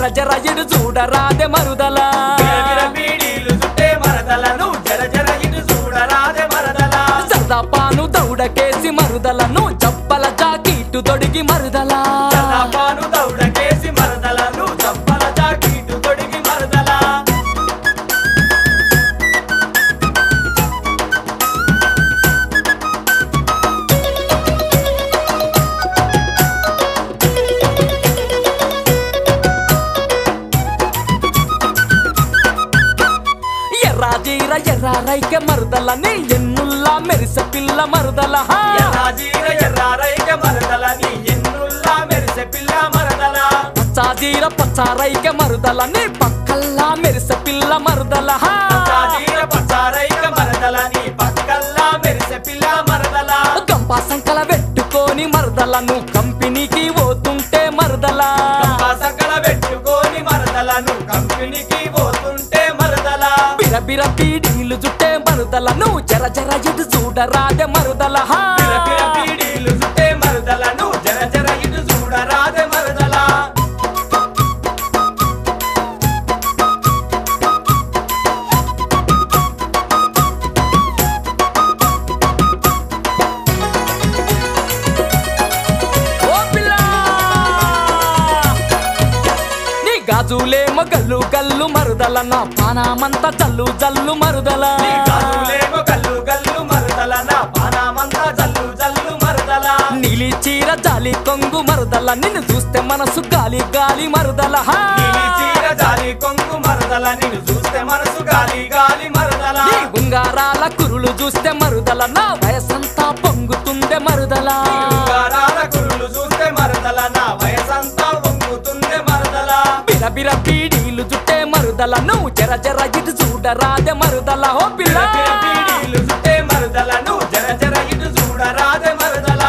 జర జర ఇడు చూడరాదే మరుదలా విరవిర బీడీలు చుట్టే మరదలను జర జర ఇటు చూడరాదే మరదల సదాపాను దౌడకేసి మరుదలను జబ్బల జాకీటు తొడిగి మరుదలా చల్లపాను దౌడకేసి మరదలను చప్పల జాకీటు తొడిగి మరదల ఎర్రా జీర ఎర్రా రైకె మరుదలని ఎన్నుల్లా మెరిసె పిల్ల మరుదల హా. ఎర్రాజీర ఎర్రారైక మరదలని ఎన్నుల్లా మెరిసె పిల్ల మరదల పచ్చా జీర పచ్చా రైకె మరుదలని పక్కల్లా మెరిసె పిల్ల మరుదల హా. పచ్చాజీర పచ్చారైక మరదలని పక్కల్లా మెరిసె పిల్ల మరదల గంప సంకల పెట్టుకొని మరదలను కంపెనీకి పోతుంటే మరదలా సకల పెట్టుకొని మరదలను కంపెనీకి పోతుంటే మరదల బిర బిర పీడీలు జుట్టే మరుదలను జర జర ఇటు చూడరాదే మరుదల హా. పిర పిర పీడీలు చుట్టే మరదలను జర జర ఇటు చూడరాదే మరదల ఓ పిల్ల! నీ గాజులేమో గల్లు గల్లు మరుదల నా పానామంతా జల్లు జల్లు మరుదల నీ గాజులేమో గల్లు గల్లు మరదల నా పానామంతా జల్లు జల్లు మరదల నీలి చీర జాలి కొంగు మరుదల నిన్ను చూస్తే మనసు గాలి గాలి మరుదల హా. నీలి చీర జాలి కొంగు మరదల నిన్ను చూస్తే మనసు గాలి గాలి మరదల నీ ఉంగారాల కురులు చూస్తే మరుదల నా వయసంతా పొంగుతుండే మరుదల ఉంగారాల కురులు చూస్తే మరదల నా వయసంతా వంగుతుందే మరదల బిర బిర పీడీలు జుట్టే మరుదల నువ్వు జర జర ఇటు చూడరాదే మరుదల ఓ పిల్ల పిర పిర పీడీలు చుట్టే మరదలను జర జర ఇటు చూడరాదే మరదల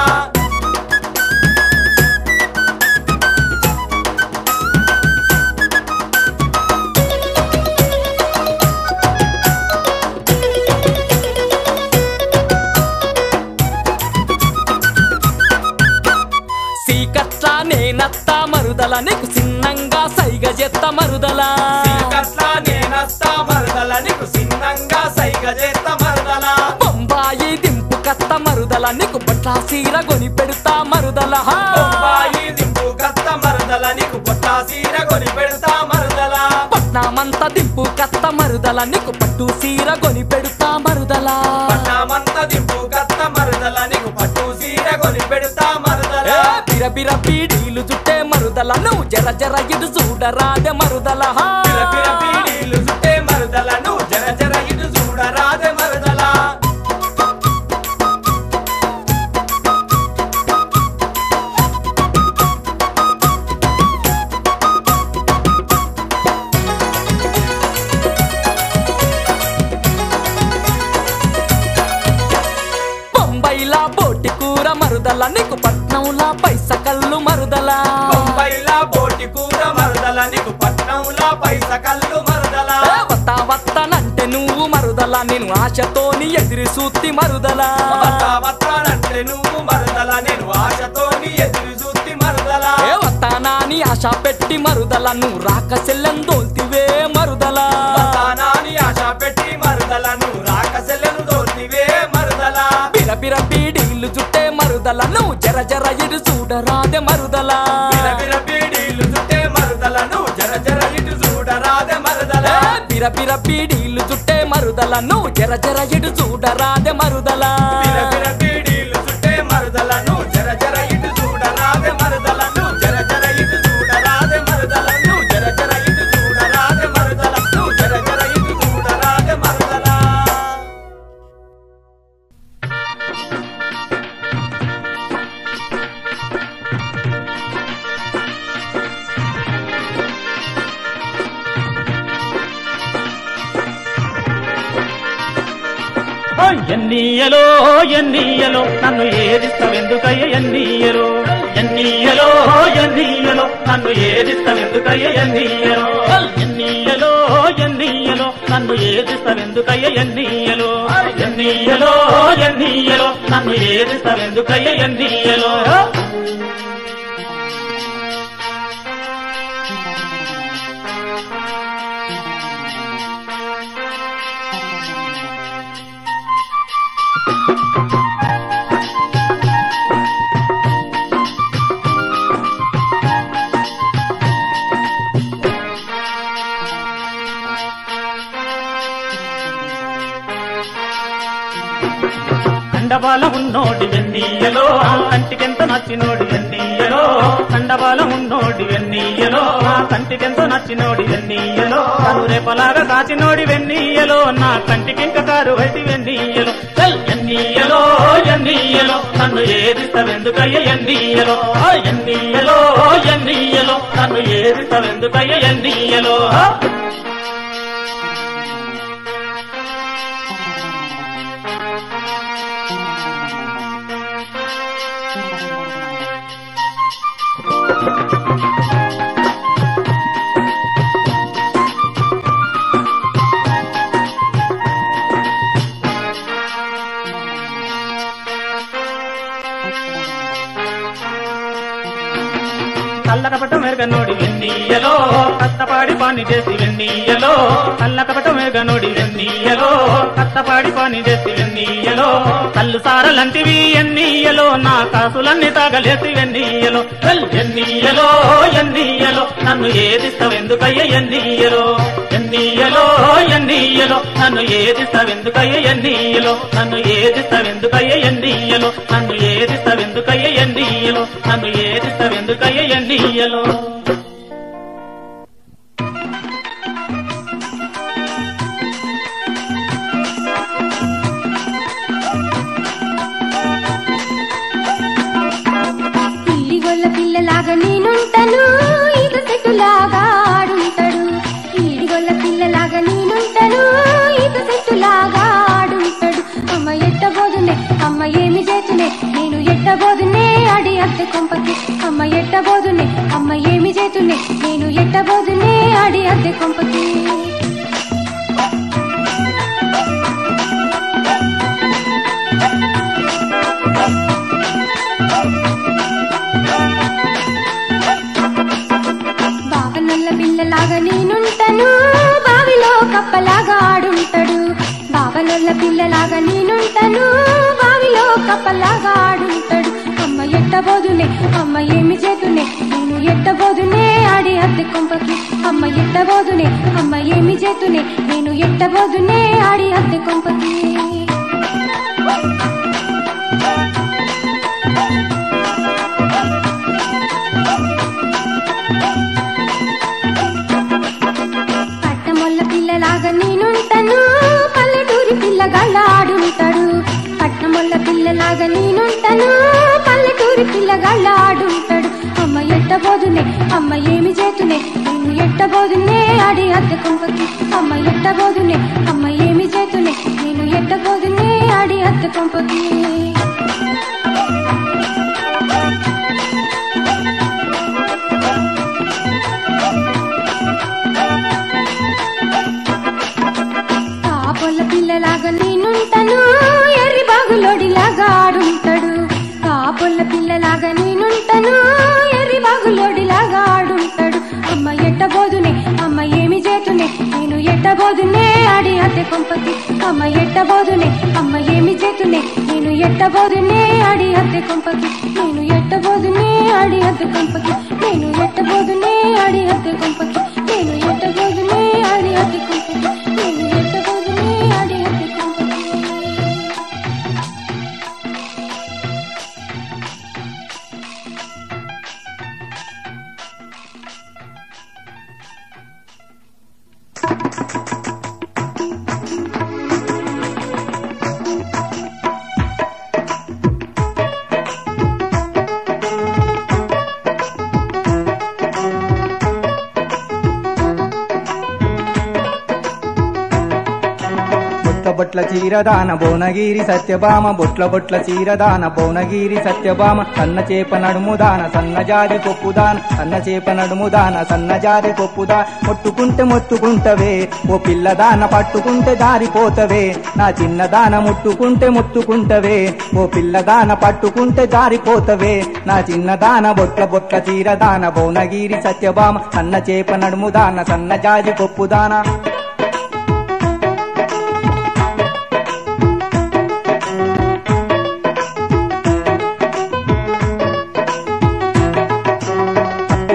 సీకట్ల నేనత్త మరుదల నీకు చిన్నంగా సైగ చెత్త మరుదల చీకట్ల నేనస్తా మరదల నీకు సిన్నంగా సైగ చేస్తా మరదల బొంబాయి దింపు కత్త మరుదల నీకు పట్ల సీర కొని పెడతా మరుదల హా. బొంబాయి దింపు కత్త మరదల నీకు పొట్ట సీర కొని పెడతా మరదల పట్నామంతా దింపు కత్త మరుదల నీకు పట్టు సీర కొని పెడతా మరుదల పట్నామంత దింపు కత్త మరదల నీకు పట్టు సీర కొని పెడతా మరదల ఏ బిర బిర పీడీలు చుట్టే మరుదల నువ్వు జర జర ఇటు చూడరాదే మరుదల హా. పిర పిర పీడీలు చుట్టే మరదలను జర జర ఇటు చూడరాదే మరదల బొంబాయిలా బోటి కూర మరుదల నీకు పట్నంలా పైస కళ్ళు మరుదల బొంబాయిలా బోటి కూర మరదల నీకు పట్నంలా పైస కళ్ళు మరదల ఏ వత్త వత్తనంటే నువ్వు మరుదల నేను ఆశతోని ఎదిరి సూత్తి మరుదల వత్తా వత్తానంటే నువ్వు మరదల నేను ఆశతోని ఎదురు చూస్తి మరదల ఏ వత్తానాని ఆశ పెట్టి మరుదల నువ్వు రాక సెల్లెందోల్తివే మరుదల వత్తానాని ఆశ పెట్టి మరదలను రాక సెల్లెను దోల్తివే మరదల బిర బిర పీడీలు జుట్టే మరుదల నువ్వు జర జర ఇటు చూడరాదే మరుదల బిర బిర బీడీలు చుట్టే మరదలను జర జర ఇటు చూడరాదే మరదల ఏ బిర బిర పీడీలు జుట్టే మరుదల నువ్వు జర జర ఇటు చూడరాదే మరుదల బిర బిర బీడీలు చుట్టే మరదలను జర జర ఇటు చూడరాదే మరదలను జర జర ఇటు చూడరాదే మరదలను జర జర ఇటు చూడరాదే మరదలను జర జర ఇటు చూడరాదే మరదల ఓ ఎన్నీయలో ఎన్నీయలో నన్ను ఏదిస్తావెందుకయ్య ఎన్నీయలో ఎన్నీయలో ఎన్నీయలో నన్ను ఏదిస్తావెందుకయ్య ఎన్నీయలో ఎన్నీయలో ఎన్నీయలో నన్ను ఏదిస్తావెందుకయ్య ఎన్నీయలో ఎన్నీయలో ఎన్నీయలో నన్ను ఏదిస్తావెందుకయ్య ఎన్నీయలో కండబాల ఉన్నోడి వెన్నీయలో ఆ కంటికెంత నచ్చినోడి వెన్నీయలో కండబాల ఉన్నోడి వెన్నీయలో ఆ కంటికెంత నచ్చినోడి వెన్నీయలో కను రేపలాగా కాచినోడి వెన్నీయలో నా కంటికింక కారు వైటి వెన్నీయలో చల్ ఎన్నీయలో ఎన్నీయలో నన్ను ఏదిస్తవెందుకయ్య ఎన్నీయలో ఆ ఎన్నీయలో ఎన్నీయలో నన్ను ఏదిస్తవెందుకయ్య ఎన్నీయలో ఆ కల్లకపట మెరుగనోడి వెన్నీయలో కత్తపాడి పాని చేసి వెన్నీయలో కల్లకపట మెరుగనోడి వెన్నీయలో కత్తపాడి పాని చేసి వెన్నీయలో కళ్ళు సారలంటివి ఎన్నీయలో నా కాసులన్నీ తాగలేసి వెన్నీయలో వెల్ ఎన్నీయలో ఎన్నీయలో నన్ను ఏదిస్తావెందుకయ్య ఎన్నీయలో ఎన్నీయలో ఎన్నీయలో నన్ను ఏదిస్తావెందుకయ్య ఎన్నీయలో నన్ను ఏదిస్తావెందుకయ్య ఎన్నీయలో నన్ను ఏదిస్తావెందుకయ్య ఎన్నీయలో నన్ను ఏదిస్తావెందుకయ్య ఎన్నీయలో పిల్లిగొల్ల పిల్లలాగా నేనుంటాను ఈత చెట్టులాగా ఆడుంటాడు పిల్లిగొల్ల పిల్లలాగా నేనుంటాను ఈత చెట్టులాగా ఆడుంటాడు అమ్మ ఎట్టబోదునే అమ్మ ఏమి చేతునే నేను ఎట్టబోదునే అడి అద్దె కొంపకి అమ్మ ఎట్టబోదునే అమ్మ ఏమి చేతునే నేను ఎట్టబోదునే అడి అద్దె కొంపకి బావనల్ల పిల్లలాగా నేనుంటాను బావిలో కప్పలాగా ఆడుంటాడు బావనల్ల పిల్లలాగా నేనుంటాను బావిలో కప్పలాగా ఆడుంటాడు అమ్మ ఎట్టబోదునే అమ్మ ఏమి చేతునే నేను ఎట్టబోదునే ఆడి అద్దె కొంపకి అమ్మ ఎట్టబోదునే అమ్మ ఏమి చేతునే నేను ఎట్టబోదునే ఆడి అద్దె కొంపకి పట్టమొల్ల పిల్లలాగా నేనుంటాను పల్లెటూరి పిల్లగాళ్ళ ఆడుంటాడు పట్టమొల్ల పిల్లలాగా నేనుంటాను పల్లెటూరి పిల్లగాళ్ళ ఆడుంటాడు అమ్మ ఎట్టబోదునే అమ్మ ఏమి చేతునే నేను ఎట్టబోదునే ఆడి అద్దె కొంపకి అమ్మ ఎట్టబోదునే అమ్మ ఏమి చేతునే నేను ఎట్టబోదునే ఆడి అద్దె కొంపకి కాపొల్ల పిల్లలాగా నేనుంటాను ఎర్రి బాగులోడిలాగా ఆడుంటాడు కాపొల్ల పిల్లలాగా నేనుంటాను ఎర్రి బాగులోడిలాగా ఆడుంటాడు అమ్మ ఎట్టబోదునే అమ్మ ఏమి చేతునే నేను ఎట్టబోదునే ఆడి అద్దె కొంపకి అమ్మ ఎట్టబోదునే అమ్మ ఏమి చేతునే నేను ఎట్టబోదునే ఆడి అద్దె కొంపకి నేను ఎట్టబోదునే ఆడి అద్దె కొంపకి నేను ఎట్టబోదునే ఆడి అద్దె కొంపకి నేను ఎట్టబోదునే ఆడి అద్దె కొంపకి నేను ఎట్టబోదునే ఆడి అద్దె కొంపకి బొట్ల బొట్ల చీరదాన భువనగిరి సత్యభామ బొట్ల బొట్ల చీరదాన భువనగిరి సత్యభామ సన్న చేప నడుముదాన సన్నజారి కొప్పుదాన సన్న చేప నడుముదాన సన్నజారి కొప్పుదా మొట్టుకుంటే మొత్తుకుంటవే ఓ పిల్లదాన పట్టుకుంటే జారిపోతవే నా చిన్నదాన ముట్టుకుంటే ముట్టుకుంటవే ఓ పిల్లదాన పట్టుకుంటే జారిపోతవే నా చిన్నదాన బొట్ల బొట్ల చీరదాన భువనగిరి సత్యభామ సన్న చేప నడుముదాన సన్నజారి కొప్పుదాన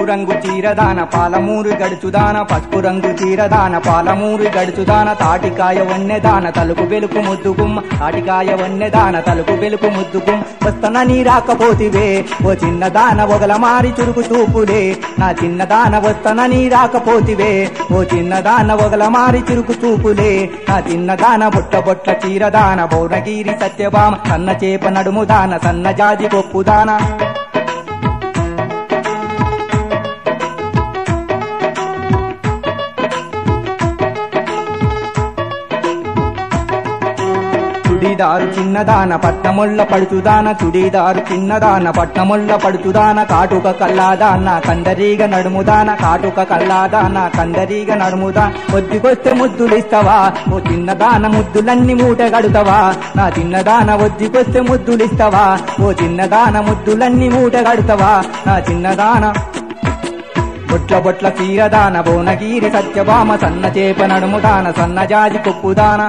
రంగు చీరదాన పాలమూరు గడుచుదాన పసుపు రంగు చీరదాన పాలమూరు గడుచుదాన తాటికాయ వన్నెదాన తలుపు వెలుపు ముద్దుగుమ్మ తాటికాయ వన్నెదాన తలుపు వెలుపు ముద్దుగుమ్మ వస్తనని రాకపోతివే ఓ చిన్నదాన ఒగల మారి చురుకు చూపులే నా చిన్నదాన వస్తనని రాకపోతివే ఓ చిన్నదాన ఒగల మారి చురుకు చూపులే నా చిన్నదాన బొట్ట బొట్ల చీరదాన భువనగిరి సత్యభామ సన్న చేప నడుముదాన సన్న జాజి కొప్పుదాన చుడీదారు చిన్నదాన పట్నముల్ల పడుచుదాన చుడీదారు చిన్నదాన పట్నముల్ల పడుచుదాన కాటుక కల్లాదాన కందరీగ నడుముదాన కాటుక కల్లాదాన కందరీగ నడుముదా ఒద్దికొస్తే ముద్దులిస్తావా ఓ చిన్నదాన ముద్దులన్నీ మూట గడుతావా నా చిన్నదాన ఒద్దికొస్తే ముద్దులిస్తావా ఓ చిన్నదాన ముద్దులన్నీ మూట గడుతావా నా చిన్నదాన బొట్ల బొట్ల తీరదాన భువనగిరి సత్యభామ సన్న చేప నడుముదాన సన్న జాజి కొప్పుదాన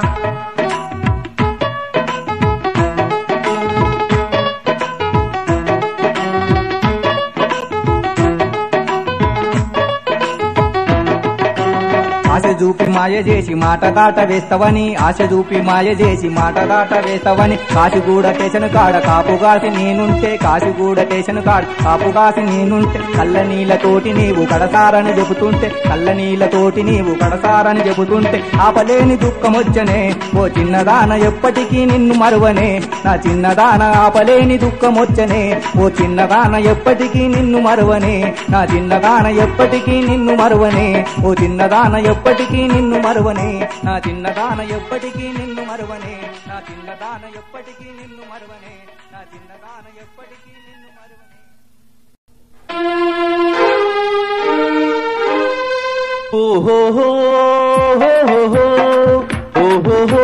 ఆశ చూపి మాయ చేసి మాట దాట వేస్తావని ఆశ చూపి మాయ చేసి మాట దాట వేస్తావని కాశీగూడ స్టేషన్ కాడ కాపుగాసి నేనుంటే కాశీగూడ స్టేషన్ కాడ కాపుగాసి నేనుంటే కళ్ళ నీళ్ళతోటి నీవు కడసారని చెబుతుంటే కళ్ళ నీళ్ళతోటి నీవు కడసారని చెబుతుంటే ఆపలేని దుఃఖం వచ్చనే ఓ చిన్నదాన ఎప్పటికీ నిన్ను మరువనే నా చిన్నదాన ఆపలేని దుఃఖం వచ్చనే ఓ చిన్నదాన ఎప్పటికీ నిన్ను మరువనే నా చిన్నదాన ఎప్పటికీ నిన్ను మరువనే ఓ చిన్నదాన ఎప్పటికీ నిన్ను మరువనే నా చిన్నదాన ఎప్పటికీ నిన్ను మరువనే నా చిన్నదాన ఎప్పటికీ నిన్ను మరువనే నా చిన్నదాన ఎప్పటికీ నిన్ను మరువనే ఓహో ఓహో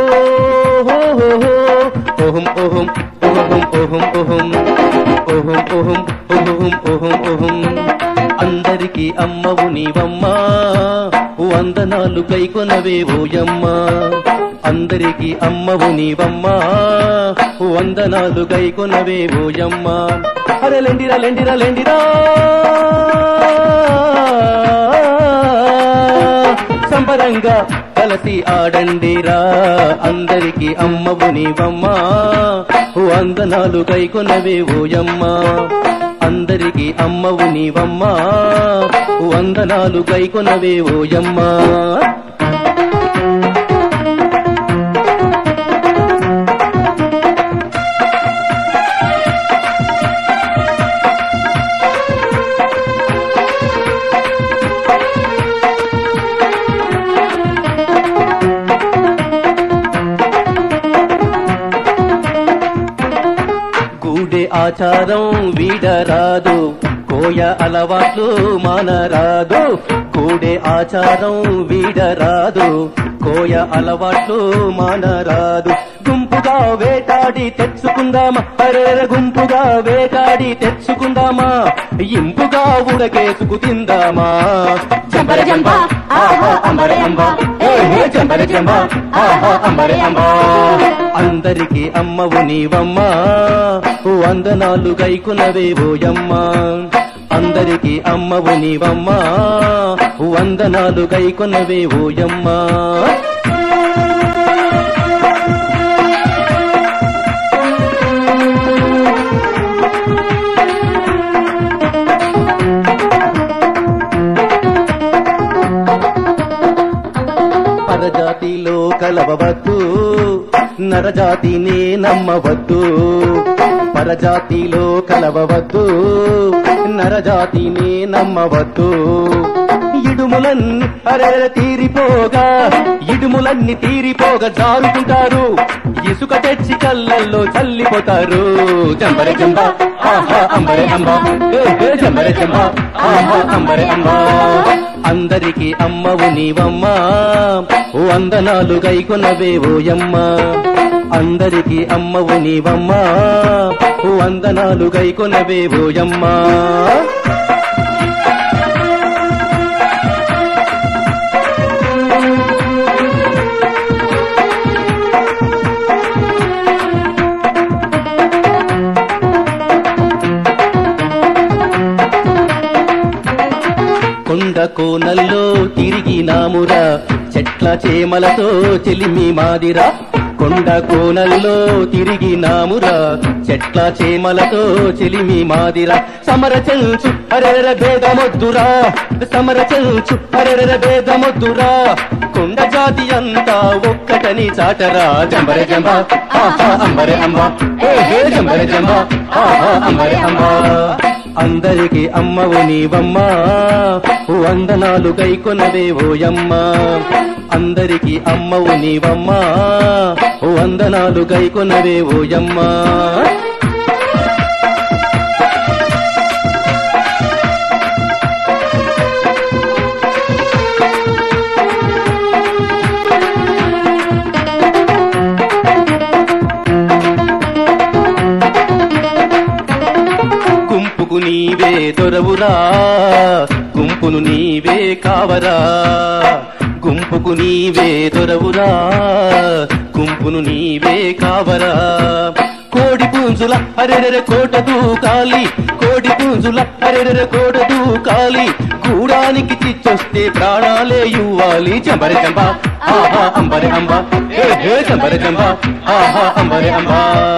ఓహం ఓహం ఓహం ఓహం ఓహం ఓహం ఓహం ఓహం ఓహం ఓహం అందరికి అమ్మవు నీవమ్మా వందనాలు కైకొనవే ఓయమ్మా అందరికి అమ్మవు నీవమ్మా వందనాలు కైకొనవే ఓయమ్మా అరే లెండిరా లెండిరా లెండిరా సంబరంగా కలిసి ఆడండిరా అందరికి అమ్మవు నీవమ్మా వందనాలు కైకొనవే ఓయమ్మా అందరికి అమ్మవు నీవమ్మా వందనాలు కైకొనవే ఓయమ్మా గూడె ఆచారం వీడరాదు కోయ అలవాట్లు మానరాదు కూడే ఆచారం వీడరాదు కోయ అలవాట్లు మానరాదు గుంపుగా వేటాడి తెచ్చుకుందామా అరెర గుంపుగా వేటాడి తెచ్చుకుందామా ఇంపుగా ఉడకేసుకు తిందామా జంబర జంబ, ఆహా అంబరే అంబ. ఏ హే జంబర జంబ, ఆహా అంబరే అంబ. అందరికి అమ్మవు నీవమ్మా వందనాలు గైకునవే ఓయమ్మా అందరికి అమ్మవు నీవమ్మా వందనాలు గైకునవే ఓయమ్మా పరజాతిలో కలవవద్దు నరజాతినే నమ్మవద్దు పరజాతిలో కలవవద్దు నరజాతినే నమ్మవద్దు ఇడుములన్నీ అరెర తీరిపోగా ఇడుములన్నీ తీరిపోగా జారుకుంటారు ఇసుక తెచ్చి కళ్ళల్లో చల్లిపోతారు జంబరే జంబ ఆహా అంబరే అంబ ఏ, ఏ, జంబరే జంబ ఆహా అంబరే అంబ అందరికి అమ్మవు నీవమ్మా వందనాలు గైకొనవే ఓయమ్మా అందరికి అమ్మవు నీవమ్మా వందనాలు గైకొనవే ఓయమ్మా కోనల్లో తిరిగినామురా చెట్ల చేమలతో చెలిమి మాదిరా కొండ కోనల్లో తిరిగినామురా చెట్ల చేమలతో చెలిమి మాదిరా సమర చెల్చు అరెర భేదమొద్దురా సమర చెల్చు అరెర భేదమొద్దురా కొండ జాతి అంతా ఒక్కటని చాటరా జంబర జంబ ఆహా అంబరే అంబ ఏ హే జంబర జంబ ఆహా అంబరే అంబ అందరికి అమ్మవు నీవమ్మా ఓ వందనాలు గైకొనవే ఓయమ్మా అందరికి అమ్మవు నీవమ్మా ఓ వందనాలు గైకొనవే ఓయమ్మా గుంపుకు నీవే దొరవురా గుంపును నీవే కావరా గుంపుకు నీవే దొరవురా గుంపును నీవే కావరా కోడి పుంజుల అరెరెర కోట దూకాలి కోడి పుంజుల అరెరెర కోట దూకాలి గూడానికి చిచ్చొస్తే ప్రాణాలే ఇవ్వాలి చంబరి చంబ ఆహా అంబరి అంబ ఏ హే చంబరి చంబ ఆహా అంబరి అంబ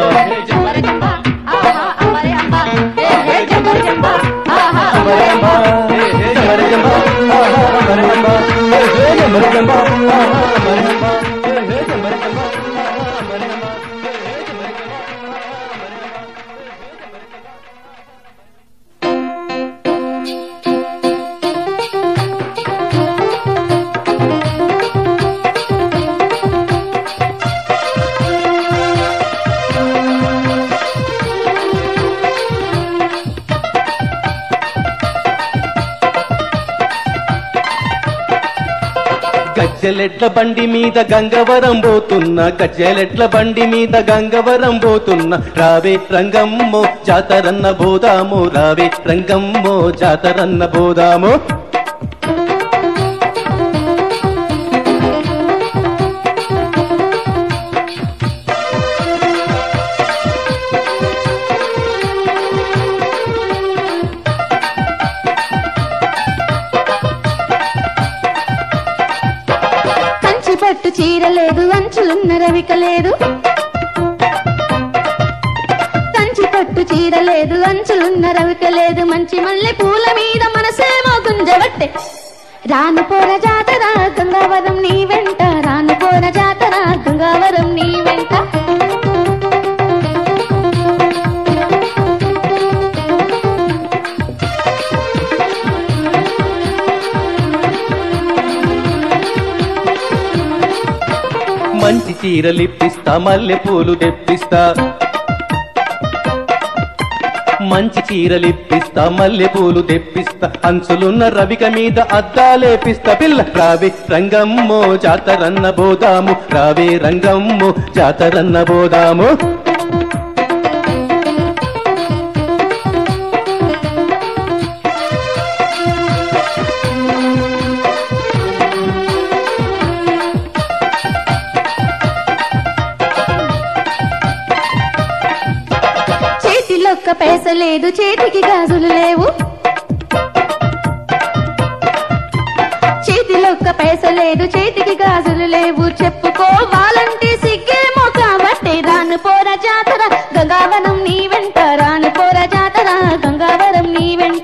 గజ్జెలెట్ల బండి మీద గంగవరం పోతున్న గజ్జెలెట్ల బండి మీద గంగవరం పోతున్న రావే రంగమ్మో జాతరన్న బోదాము రావే రంగమ్మో జాతరన్న బోదాము కంచి పట్టు చీర లేదు అంచులున్న రవిక లేదు కంచి పట్టు చీర లేదు అంచులున్న రవిక లేదు మంచి మల్లె పూల మీద మనసేమో గుంజబట్టే రాను పోర జాతర గంగావరం నీ వెంట రాను పోర జాతర గంగావరం నీ వెంట మంచి చీరలిప్పిస్తా మల్లె పూలు తెప్పిస్తా మంచి చీరలిప్పిస్తా మల్లె పూలు తెప్పిస్తా అంచులున్న రవిక మీద అద్దాలేపిస్తా పిల్ల రావే రంగమ్మో జాతరన్న బోదాము రావే రంగమ్మో జాతరన్న బోదాము చేతిలో ఒక్క పైస లేదు చేతికి గాజులు లేవు చేతిలో ఒక్క పైస లేదు చేతికి గాజులు లేవు చెప్పుకోవాలంటే సిగ్గేమో కాబట్టి రాను పోర జాతర గంగావరం నీ వెంట రాను పోర జాతర గంగావరం నీ వెంట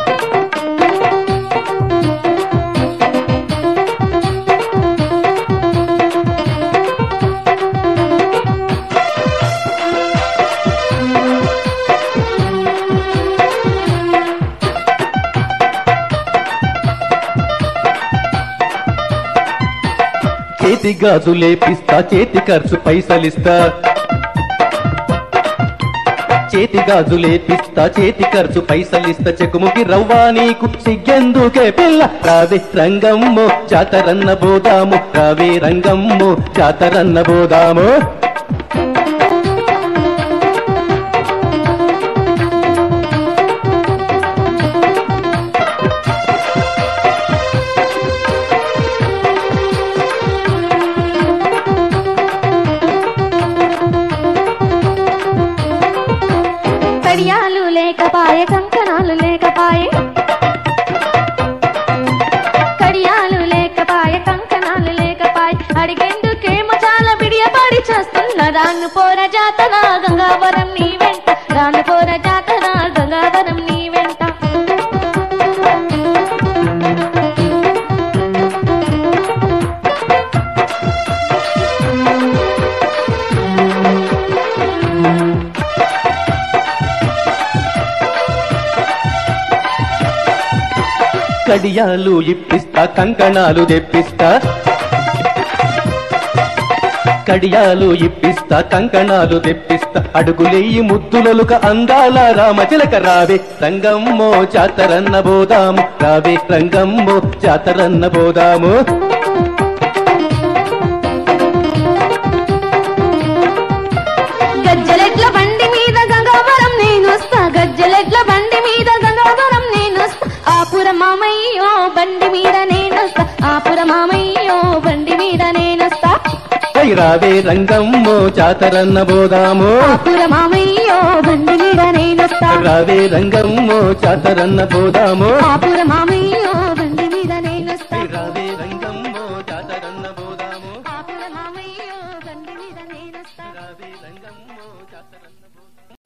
చేతి గాజులేపిస్తా చేతి ఖర్చు పైసలిస్తా చేతి గాజులేపిస్తా చేతి ఖర్చు పైసలిస్తా చెకుముకి రవ్వా నీకు సిగ్గెందుకే పిల్ల రావే రంగమ్మో జాతరన్న బోదాము రావే రంగమ్మో జాతరన్న బోదాము కడియాలు లేకపాయే కంకణాలు లేకపాయే రాను పోర జాతర గంగావరం నీ వెంట రాను పోర జాతర గంగావరం నీ వెంట కడియాలు ఇప్పిస్తా కంకణాలు తెప్పిస్తా కడియాలు ఇప్పిస్తా కంకణాలు తెప్పిస్తా అడుగులేయి ముద్దులలుక అందాల రామచిలక రావే రంగమ్మో జాతరన్న బోదాము రావే రంగమ్మో జాతరన్న బోదాము గజ్జలెట్ల బండి మీద గంగావరం నేను వస్తా గజ్జలెట్ల బండి మీద గంగావరం నేను వస్తా ఆపుర మామయ్యో బండి మీద నేనొస్తా ఆపుర మామయ్యో బండి మీద నేనొస్తా పై రావే రంగమ్మో జాతరన్న బోదాము ఆపుర మామయ్యో బండి మీద నేనొస్తా రావే రంగమ్మో జాతరన్న బోదాము ఆపుర మామయ్యో బండి మీద నేనొస్తా రావే రంగమ్మో జాతరన్న బోదాము ఆపుర మామయ్యో బండి మీద నేనొస్తా రావే రంగమ్మో జాతరన్న బోదాము